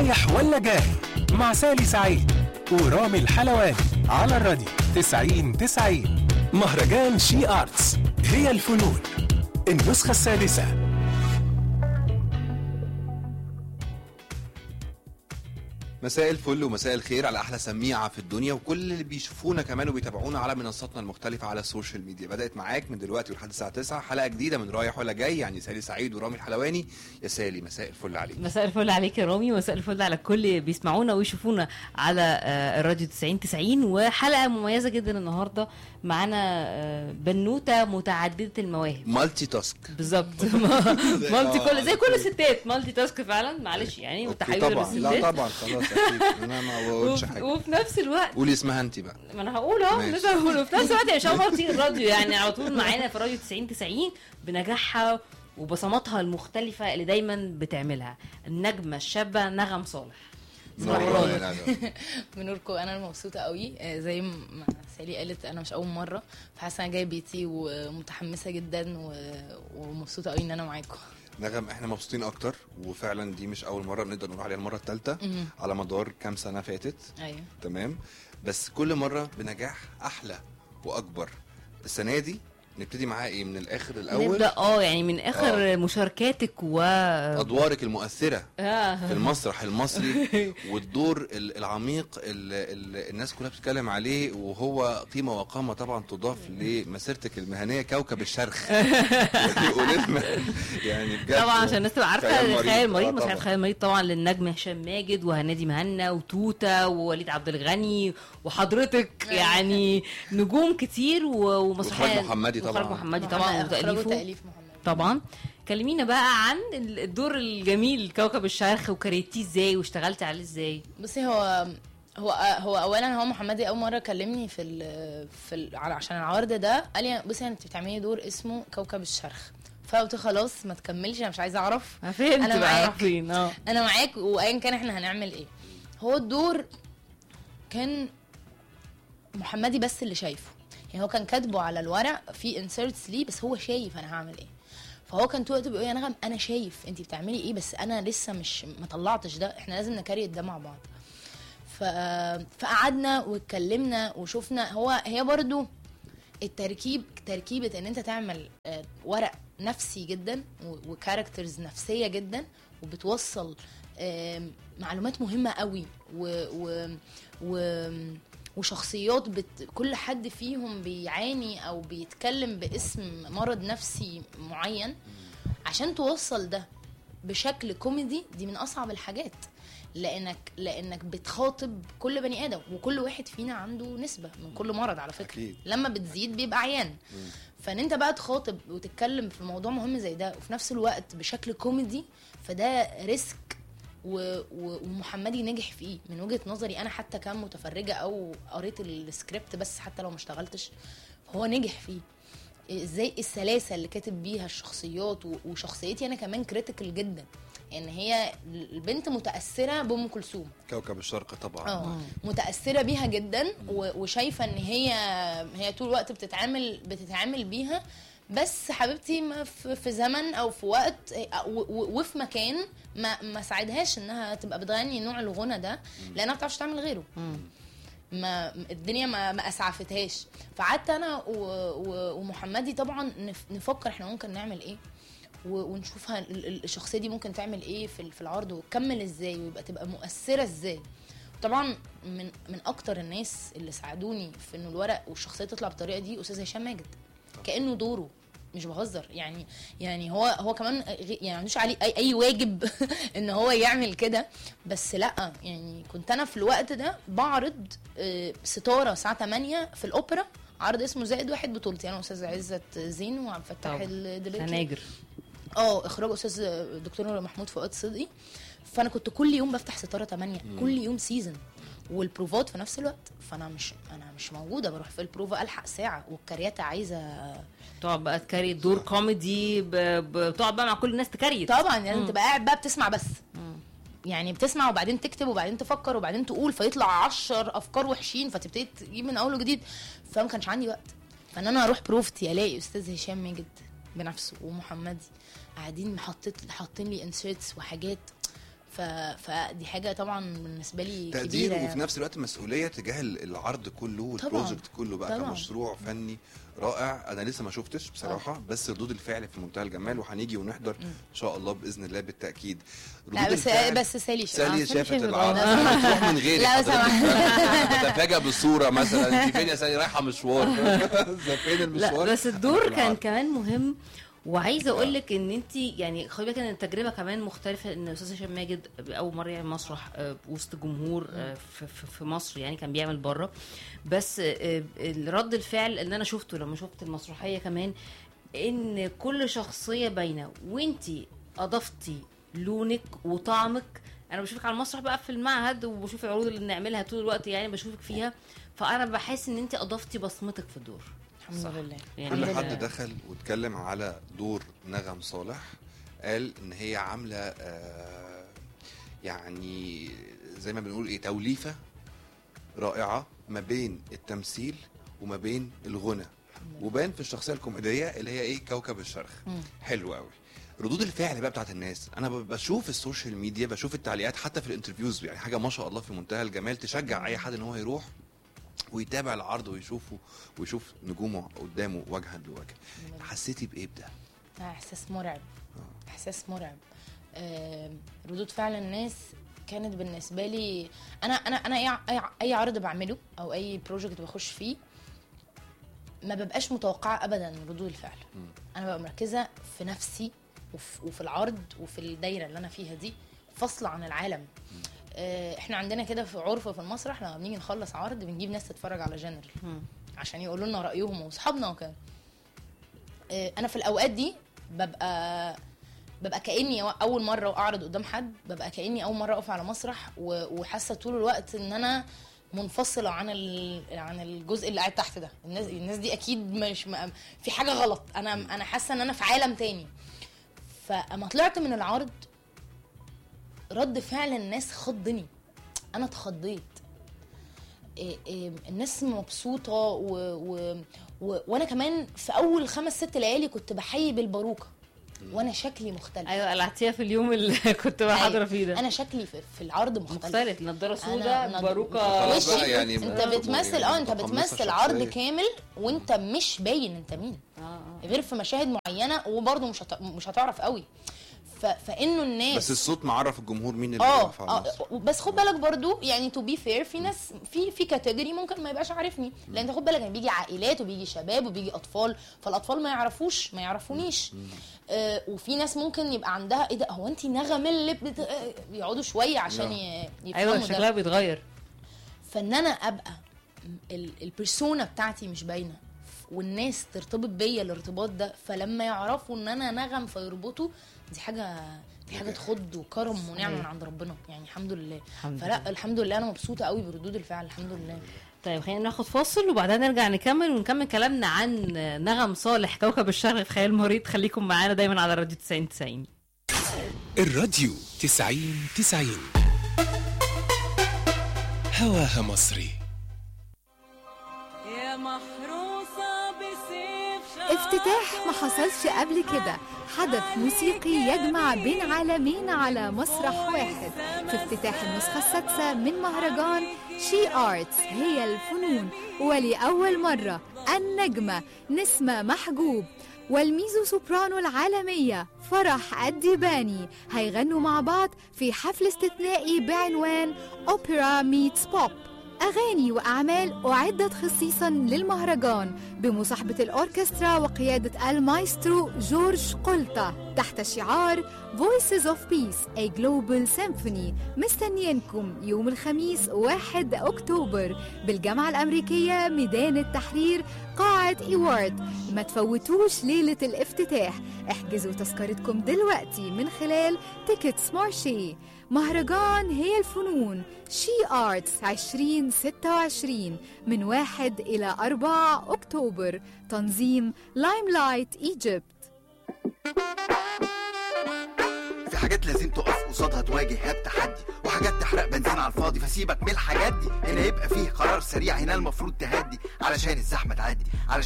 رايح ولا جاي مع سالي سعيد ورامي الحلواني على الراديو 90 90 مهرجان شي آرتس هي الفنون النسخة السادسة مساء الفل ومساء الخير على احلى سميعه في الدنيا وكل اللي بيشوفونا كمان وبيتابعونا على منصاتنا المختلفه على السوشيال ميديا بدات معاك من دلوقتي ولحد الساعه 9 حلقه جديده من رايح ولا جاي يعني سالي سعيد ورامي الحلواني يا سالي مساء الفل عليك مساء الفل عليك يا رامي مساء الفل على الكل اللي بيسمعونا ويشوفونا على آه، الراديو 90 90 وحلقه مميزه جدا النهارده معانا آه، بنوته متعدده المواهب مالتي تاسك بالظبط مالتي كل زي كل الستات مالتي تاسك فعلا معلش يعني أوكي، والتحيه طبعا لا للستات طبعا خلاص اكيد انا ما بقولش وف- حاجه وفي نفس الوقت قولي اسمها انت بقى ما انا هقول اهو ماشي. لسه هقول وفي نفس الوقت يا شباب مرتين الراديو يعني على طول معانا في راديو 90 90 بنجاحها وبصماتها المختلفة اللي دايما بتعملها النجمة الشابة نغم صالح صباح منورة الخير. يا ندى. بنوركم انا مبسوطه قوي آه، زي ما سالي قالت انا مش اول مره فحاسه انا جايه بيتي ومتحمسه جدا و- ومبسوطه قوي ان انا معاكم نغم احنا مبسوطين اكتر وفعلا دي مش اول مره بنقدر نقول عليها المره الثالثه مهم. على مدار كام سنه فاتت ايوه تمام بس كل مره بنجاح احلى واكبر السنه دي نبتدي معاها ايه من الاخر الاول نبدأ اه يعني من اخر مشاركاتك و ادوارك المؤثره آه. في المسرح المصري والدور ال- العميق اللي اللي الناس كلها بتتكلم عليه وهو قيمه وقامه طبعا تضاف لمسيرتك المهنيه كوكب الشرخ قولي لنا يعني بجد طبعا عشان الناس تبقى عارفه خيال مريض. خيال آه مريض طبعاً. مسرحيه خيال مريض طبعا للنجم هشام ماجد وهنادي مهنا وتوته ووليد عبد الغني وحضرتك يعني نجوم كتير و- ومسرحيه وإخراج محمدي طبعاً. وإخراج محمدي طبعا إخراج وتاليفه وتاليف محمد طبعا كلمينا بقى عن ال- الدور الجميل كوكب الشرخ وكريتيه ازاي واشتغلتي عليه ازاي بصي هو هو هو اولا هو محمدي اول مره كلمني في ال في ال عشان العرض ده قال لي بصي انت بتعملي دور اسمه كوكب الشرخ فقلت خلاص ما تكملش انا مش عايزه اعرف فهمت أنا بقى معاك. عارفين اه انا معاك وايا كان احنا هنعمل ايه هو الدور كان محمدي بس اللي شايفه يعني هو كان كاتبه على الورق في انسرتس ليه بس هو شايف انا هعمل ايه فهو كان طول الوقت بيقول يا نغم انا شايف انت بتعملي ايه بس انا لسه مش ما طلعتش ده احنا لازم نكريت ده مع بعض ف... فقعدنا واتكلمنا وشفنا هو هي برضو التركيب تركيبه ان انت تعمل آه، ورق نفسي جدا وكاركترز نفسيه جدا وبتوصل آم، معلومات مهمه قوي و, و, و وشخصيات بت... كل حد فيهم بيعاني او بيتكلم باسم مرض نفسي معين عشان توصل ده بشكل كوميدي دي من اصعب الحاجات لانك لانك بتخاطب كل بني ادم وكل واحد فينا عنده نسبه من كل مرض على فكره أكيد. لما بتزيد بيبقى عيان فان انت بقى تخاطب وتتكلم في موضوع مهم زي ده وفي نفس الوقت بشكل كوميدي فده ريسك و... و... ومحمدي نجح فيه من وجهه نظري انا حتى كان متفرجه او قريت السكريبت بس حتى لو ما اشتغلتش هو نجح فيه ازاي السلاسه اللي كاتب بيها الشخصيات و- وشخصيتي انا كمان كريتيكال جدا ان هي البنت متاثره بام كلثوم كوكب الشرق طبعا اه متاثره بيها جدا و- وشايفه ان هي هي طول الوقت بتتعامل بتتعامل بيها بس حبيبتي ما في في زمن او في وقت و- و- وفي مكان ما ما ساعدهاش انها تبقى بتغني نوع الغنى ده لانها ما بتعرفش تعمل غيره ما الدنيا ما ما اسعفتهاش فقعدت انا و... و... ومحمدي طبعا نف... نفكر احنا ممكن نعمل ايه و... ونشوفها ال- ال- الشخصيه دي ممكن تعمل ايه في ال- في العرض وتكمل ازاي ويبقى تبقى مؤثره ازاي طبعا من من اكتر الناس اللي ساعدوني في انه الورق والشخصيه تطلع بالطريقه دي استاذ هشام ماجد كانه دوره مش بهزر يعني يعني هو هو كمان غي- يعني ما عندوش عليه اي اي واجب ان هو يعمل كده بس لا يعني كنت انا في الوقت ده بعرض آه، ستاره الساعه 8 في الاوبرا عرض اسمه زائد واحد بطولتي انا واستاذ عزت زين وعبد الفتاح طبعا. الدليكي هناجر اه اخراج استاذ الدكتور محمود فؤاد صدقي فانا كنت كل يوم بفتح ستاره 8 كل يوم سيزون والبروفات في نفس الوقت فانا مش انا مش موجوده بروح في البروفا الحق ساعه والكرياته عايزه تقعد بقى تكري دور كوميدي ب- بتقعد بقى مع كل الناس تكريت طبعا لازم تبقى قاعد بقى بتسمع بس يعني بتسمع وبعدين تكتب وبعدين تفكر وبعدين تقول فيطلع عشر افكار وحشين فتبتدي تجيب من اول وجديد فما كانش عندي وقت فان انا اروح بروفتي الاقي استاذ هشام ماجد بنفسه ومحمدي قاعدين حاطين حاطين لي انسيرتس وحاجات ف... فدي حاجه طبعا بالنسبه لي تقدير كبيره وفي نفس الوقت مسؤوليه تجاه ال- العرض كله طبعاً. والبروجكت كله بقى طبعاً. كمشروع فني رائع انا لسه ما شفتش بصراحه بس ردود الفعل في منتهى الجمال وهنيجي ونحضر ان شاء الله باذن الله بالتاكيد لا ردود بس الفعل- بس سالي شوية. سالي آه، سالي شافت شافت، العرض آه. بتروح من غيري لا، حضرتك بتفاجئ بالصوره مثلا انت فين يا سالي رايحه مشوار فين لا المشوار بس الدور كان العرض. كمان مهم وعايزه اقول لك ان انت يعني خلي بالك ان التجربه كمان مختلفه ان استاذ هشام ماجد اول مره يعمل مسرح آه، وسط جمهور آه، في- في في مصر يعني كان بيعمل بره بس آه، رد الفعل اللي انا شفته لما شفت المسرحيه كمان ان كل شخصيه باينه وانت اضفتي لونك وطعمك انا بشوفك على المسرح بقى في المعهد وبشوف العروض اللي بنعملها طول الوقت يعني بشوفك فيها فانا بحس ان انت اضفتي بصمتك في الدور الحمد لله يعني كل الحمد حد لله. دخل واتكلم على دور نغم صالح قال ان هي عامله آه، يعني زي ما بنقول ايه توليفه رائعه ما بين التمثيل وما بين الغنى وبان في الشخصيه الكوميديه اللي هي ايه كوكب الشرق حلو قوي ردود الفعل بقى بتاعت الناس انا ب- بشوف السوشيال ميديا بشوف التعليقات حتى في الانترفيوز يعني حاجه ما شاء الله في منتهى الجمال تشجع اي حد ان هو يروح ويتابع العرض ويشوفه ويشوف نجومه قدامه وجها لوجه حسيتي بايه بده آه، احساس مرعب احساس مرعب آم، ردود فعل الناس كانت بالنسبه لي انا انا انا اي اي, أي عرض بعمله او اي بروجكت بخش فيه ما ببقاش متوقعه ابدا ردود الفعل انا ببقى مركزه في نفسي وفي, وفي العرض وفي الدايره اللي انا فيها دي فاصله عن العالم آه، احنا عندنا كده في عرف في المسرح لما بنيجي نخلص عرض بنجيب ناس تتفرج على جنرال عشان يقولوا لنا رايهم واصحابنا وكده آه، انا في الاوقات دي ببقى ببقى كاني اول مره اعرض قدام حد ببقى كاني اول مره اقف على مسرح و- وحاسه طول الوقت ان انا منفصله عن ال... عن الجزء اللي قاعد تحت ده الناس الناس دي اكيد مش م... في حاجه غلط انا انا حاسه ان انا في عالم تاني فاما طلعت من العرض رد فعل الناس خضني انا اتخضيت إيه إيه الناس مبسوطه و... و... و... وانا كمان في اول خمس ست ليالي كنت بحيي بالباروكه وانا شكلي مختلف ايوه قلعتيها في اليوم اللي كنت حاضره فيه ده انا شكلي في, في العرض مختلف مختلف نضاره أنا- سوداء أنا- باروكه خلاص بقى وشي يعني انت م- بتمثل اه انت متقمصة بتمثل عرض الشخصية. كامل وانت مش باين انت مين اه اه غير في مشاهد معينه وبرضه مش هت... مش هتعرف قوي ف... فانه الناس بس الصوت معرف الجمهور مين اللي اه واقف على اه المسرح. بس خد بالك برضو يعني تو بي فير في ناس في في كاتيجوري ممكن ما يبقاش عارفني لان انت خد بالك يعني بيجي عائلات وبيجي شباب وبيجي اطفال فالاطفال ما يعرفوش ما يعرفونيش آه وفي ناس ممكن يبقى عندها ايه ده هو انت نغم اللي بت... آه، يقعدوا شويه عشان نعم. ي... يفهموا ايوه ده. شكلها بيتغير فان انا ابقى ال- البرسونا بتاعتي مش باينه والناس ترتبط بيا الارتباط ده فلما يعرفوا ان انا نغم فيربطوا دي حاجه دي حاجه تخض وكرم ونعمه من عند ربنا يعني الحمد لله الحمد فلا لله. الحمد لله انا مبسوطه قوي بردود الفعل الحمد لله طيب خلينا ناخد فاصل وبعدها نرجع نكمل ونكمل كلامنا عن نغم صالح كوكب الشرق في خيال مريض خليكم معانا دايما على راديو 90 90 الراديو 90 90 هواها مصري يا محروسة بسيف افتتاح ما حصلش قبل كده حدث موسيقي يجمع بين عالمين على مسرح واحد في افتتاح النسخة السادسة من مهرجان شي آرتس هي الفنون ولأول مرة النجمة نسمة محجوب والميزو سوبرانو العالمية فرح الديباني هيغنوا مع بعض في حفل استثنائي بعنوان أوبرا ميتس بوب أغاني وأعمال أعدت خصيصا للمهرجان بمصاحبة الأوركسترا وقيادة المايسترو جورج قلطة تحت شعار Voices of Peace A Global Symphony مستنيينكم يوم الخميس 1 أكتوبر بالجامعة الأمريكية ميدان التحرير قاعة إيوارد ما تفوتوش ليلة الافتتاح احجزوا تذكرتكم دلوقتي من خلال تيكتس مارشي مهرجان هي الفنون شي آرتس 2026 من 1 إلى 4 أكتوبر تنظيم لايم لايت ايجيبت في حاجات لازم تقف قصادها تواجه بتحدي وحاجات تحرق بنزين على الفاضي فسيبك من الحاجات دي هنا يبقى فيه قرار سريع هنا المفروض تهدي علشان الزحمه تعدي